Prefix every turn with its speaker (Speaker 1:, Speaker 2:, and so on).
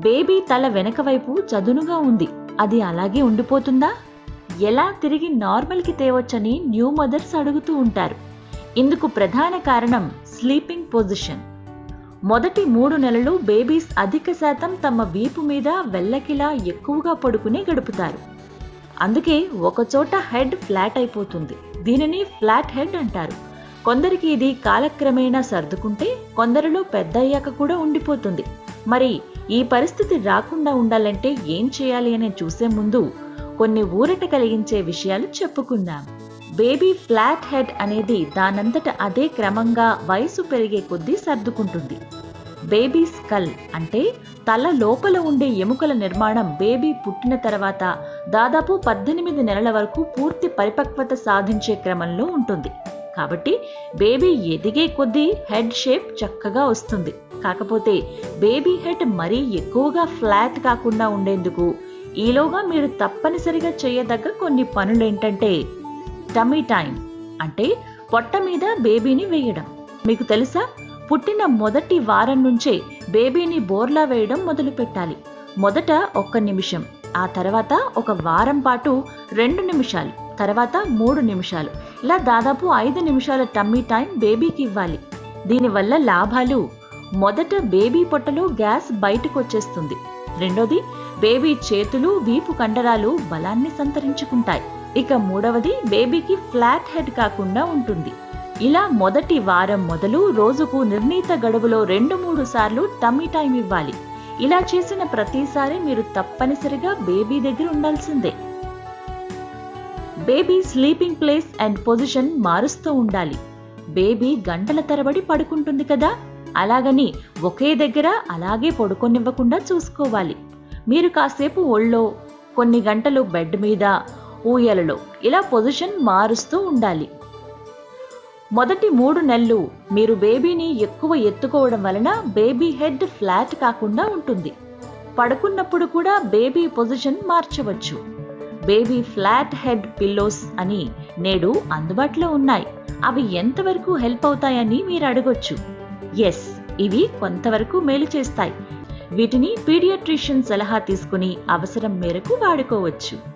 Speaker 1: baby తల వెనక వైపు చదునుగా ఉంది అది అలాగే ఉండిపోతుందా ఎలా తిరిగి నార్మల్కి తేవచ్చని న్యూ మదర్స్ అడుగుతూ ఉంటారు ఇందుకు ప్రధాన కారణం స్లీపింగ్ పొజిషన్ మొదటి మూడు నెలలు బేబీస్ అధిక శాతం తమ వీపు మీద వెల్లకిలా ఎక్కువగా పడుకునే గడుపుతారు అందుకే ఒకచోట హెడ్ ఫ్లాట్ అయిపోతుంది దీనిని ఫ్లాట్ హెడ్ అంటారు కొందరికి ఇది కాలక్రమేణా సర్దుకుంటే కొందరిలో పెద్దయ్యాక కూడా ఉండిపోతుంది మరి ఈ పరిస్థితి రాకుండా ఉండాలంటే ఏం చేయాలి అని చూసే ముందు కొన్ని ఊరట కలిగించే విషయాలు చెప్పుకుందాం బేబీ ఫ్లాట్ హెడ్ అనేది దానంతట అదే క్రమంగా వయసు పెరిగే కొద్దీ సర్దుకుంటుంది బేబీ స్కల్ అంటే తల లోపల ఉండే ఎముకల నిర్మాణం బేబీ పుట్టిన తర్వాత దాదాపు పద్దెనిమిది నెలల వరకు పూర్తి పరిపక్వత సాధించే క్రమంలో ఉంటుంది కాబట్టి బేబీ ఎదిగే కొద్దీ హెడ్ షేప్ చక్కగా వస్తుంది కాకపోతే బేబీ హెడ్ మరీ ఎక్కువగా ఫ్లాట్ కాకుండా ఉండేందుకు ఈలోగా మీరు తప్పనిసరిగా చేయదగ్గ కొన్ని పనులు ఏంటంటే టమీ టైం అంటే పొట్ట మీద బేబీని వేయడం మీకు తెలుసా పుట్టిన మొదటి వారం నుంచే బేబీని బోర్లా వేయడం మొదలు పెట్టాలి మొదట ఒక్క నిమిషం ఆ తర్వాత ఒక వారం పాటు రెండు నిమిషాలు తర్వాత మూడు నిమిషాలు ఇలా దాదాపు ఐదు నిమిషాల టమ్మీ టైం బేబీకి ఇవ్వాలి దీనివల్ల లాభాలు మొదట బేబీ పొట్టలో గ్యాస్ బయటకు వచ్చేస్తుంది రెండోది బేబీ చేతులు వీపు కండరాలు బలాన్ని సంతరించుకుంటాయి ఇక మూడవది బేబీకి ఫ్లాట్ హెడ్ కాకుండా ఉంటుంది ఇలా మొదటి వారం మొదలు రోజుకు నిర్ణీత గడువులో రెండు మూడు సార్లు టమ్మీ టైం ఇవ్వాలి ఇలా చేసిన ప్రతిసారి మీరు తప్పనిసరిగా బేబీ దగ్గర ఉండాల్సిందే baby sleeping place and position మారుస్తూ ఉండాలి బేబీ గంటల తరబడి పడుకుంటుంది కదా అలాగని ఒకే దగ్గర అలాగే పడుకొనివ్వకుండా చూసుకోవాలి మీరు కాసేపు ఒళ్ళో కొన్ని గంటలు బెడ్ మీద ఊయలలో ఇలా పొజిషన్ మారుస్తూ ఉండాలి మొదటి మూడు నెలలు మీరు బేబీని ఎక్కువ ఎత్తుకోవడం వలన బేబీ హెడ్ ఫ్లాట్ కాకుండా ఉంటుంది పడుకున్నప్పుడు కూడా బేబీ పొజిషన్ మార్చవచ్చు బేబీ ఫ్లాట్ హెడ్ పిల్లోస్ అని నేడు అందుబాటులో ఉన్నాయి అవి ఎంతవరకు హెల్ప్ అవుతాయని మీరు అడగొచ్చు ఎస్ ఇవి కొంతవరకు మేలు చేస్తాయి వీటిని పీడియాట్రిషియన్ సలహా తీసుకుని అవసరం మేరకు వాడుకోవచ్చు